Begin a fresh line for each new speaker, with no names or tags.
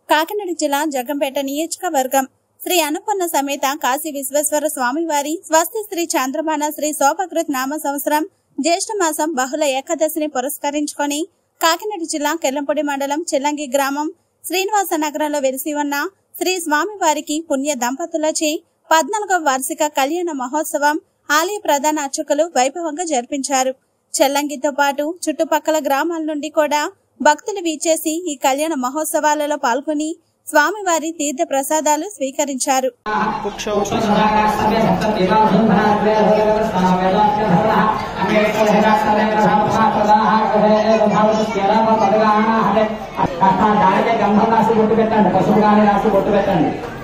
కాకినాడ జిల్లా జగంపేట నియోజకవర్గం శ్రీ అనుపన్న సమేత కాశీ విశ్వేశ్వర స్వామివారి స్వస్తి శ్రీ చంద్రమాన శ్రీ శోభకృత్ నామ సంవత్సరం జ్యేష్ఠ మాసం బహుళ ఏకాదశిని పురస్కరించుకొని కాకినాడ జిల్లా కెల్లంపొడి మండలం చిల్లంగి గ్రామం శ్రీనివాస నగరంలో వెలిసి ఉన్న శ్రీ స్వామివారికి పుణ్య దంపతులచే పద్నాలుగవ వార్షిక కళ్యాణ మహోత్సవం ఆలయ ప్రధాన అర్చకులు వైభవంగా జరిపించారు చెల్లంగితో పాటు చుట్టుపక్కల గ్రామాల నుండి కూడా భక్తులు వీచేసి ఈ కళ్యాణ మహోత్సవాలలో పాల్గొని స్వామివారి తీర్థ ప్రసాదాలు స్వీకరించారు
దానికే గంధం రాసి బొట్టు పెట్టండి పసుపు కానీ రాసి బొట్టు పెట్టండి